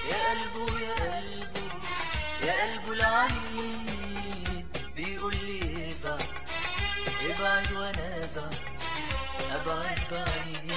يا قلبه يا قلبه يا قلبه العنيد بيقول لي ابعد ابعد وانا ابعد ابعد بعيد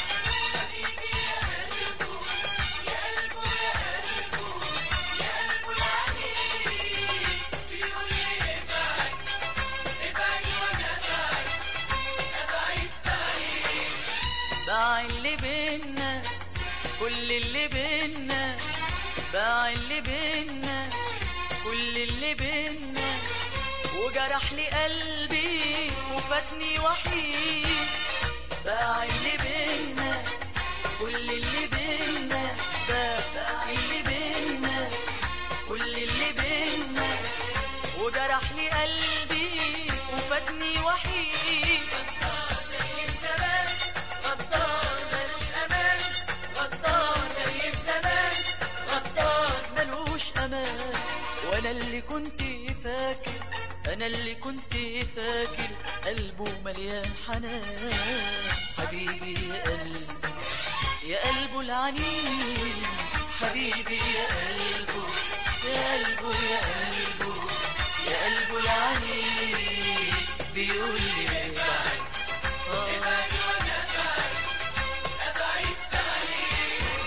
باع اللي بينا كل اللي بينا باع اللي بينا كل اللي بينا وجرح لي قلبي وفاتني وحيد باع اللي بينا كل اللي بينا باع اللي بينا كل اللي بينا وجرح لي قلبي وفاتني وحيد زي الزمان غدار ملوش امان غدار زي الزمان غدار ملوش امان وانا اللي كنت فاكر انا اللي كنت فاكر قلبه مليان حنان حبيبي يا قلبي يا قلبه العنيد حبيبي يا قلبه يا قلبه يا قلبه يا قلبه العنيد بيقول لي ابعد ابعد وانا ابعد ابعد بعيد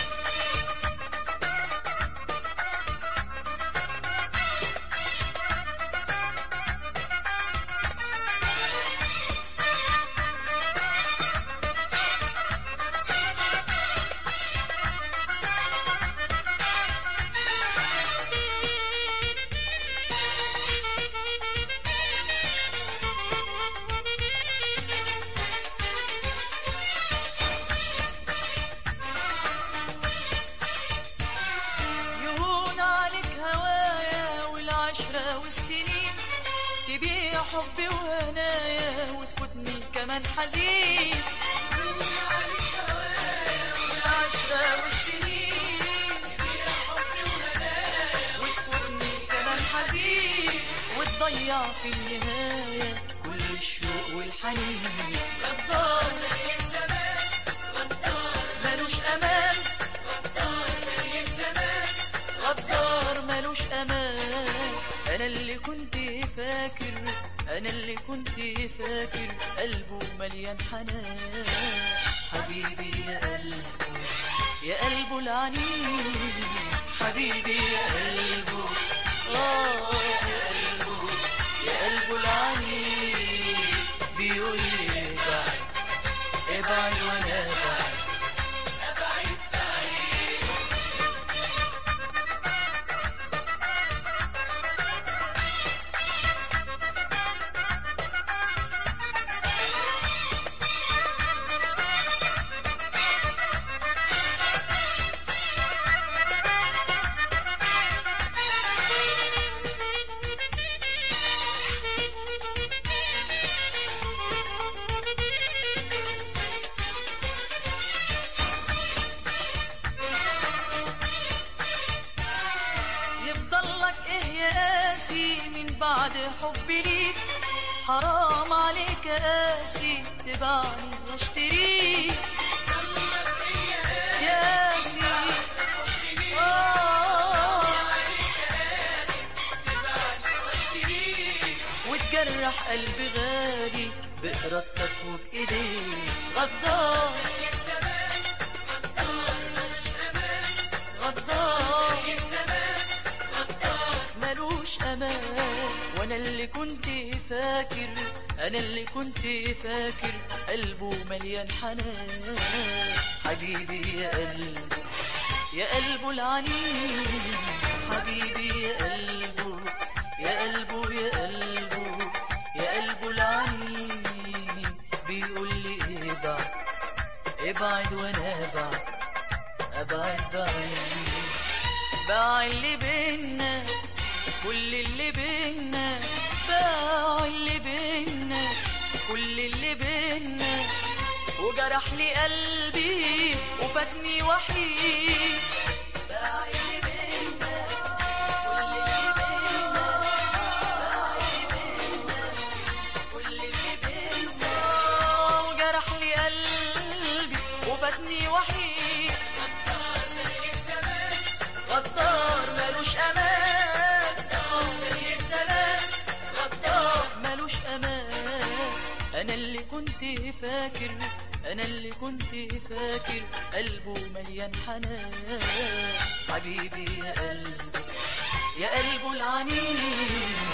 يهون عليك هوايا والعشرة والسنين تبيع حبي وهنايا وتفوتني كمان حزين يهون عليك هوايا والعشرة والسنين تبيع حبي وهنايا وتفوتني كمان حزين وتضيع في النهاية كل الشوق والحنين غدار زي الزمان غدار ملوش أمان غدار زي الزمان غدار ملوش امان انا اللي كنت فاكر انا اللي كنت فاكر قلبه مليان حنان حبيبي يا قلبه يا قلبه العنيد حبيبي يا قلبه اه يا قلبه يا قلبه العنيد بيقول لي ابعد ابعد وانا ابعد ابعد بعيد يفضل لك ايه يا قاسي من بعد حبي ليك حرام عليك يا قاسي تبعني واشتريك يا قاسي آه. وتجرح قلبي غالي بإرادتك وبإيديك غدار غدار ملوش امان وانا اللي كنت فاكر انا اللي كنت فاكر قلبه مليان حنان حبيبي يا قلبي يا قلبه العنيد حبيبي يا قلبه يا قلبه يا قلبه يا قلبه العنيد بيقول لي ابعد ابعد وانا ابعد ابعد بعيد باع اللي بينا كل اللي بينا باع اللي بينا كل اللي بينا وجرح لي قلبي وفاتني وحيد باع اللي بينا كل اللي بينا باع اللي بينا كل اللي بينا وجرح لي قلبي وفاتني وحيد غدار زي الزمان فاكر انا اللي كنت فاكر قلبه مليان حنان حبيبي يا قلبي يا قلبه العنيد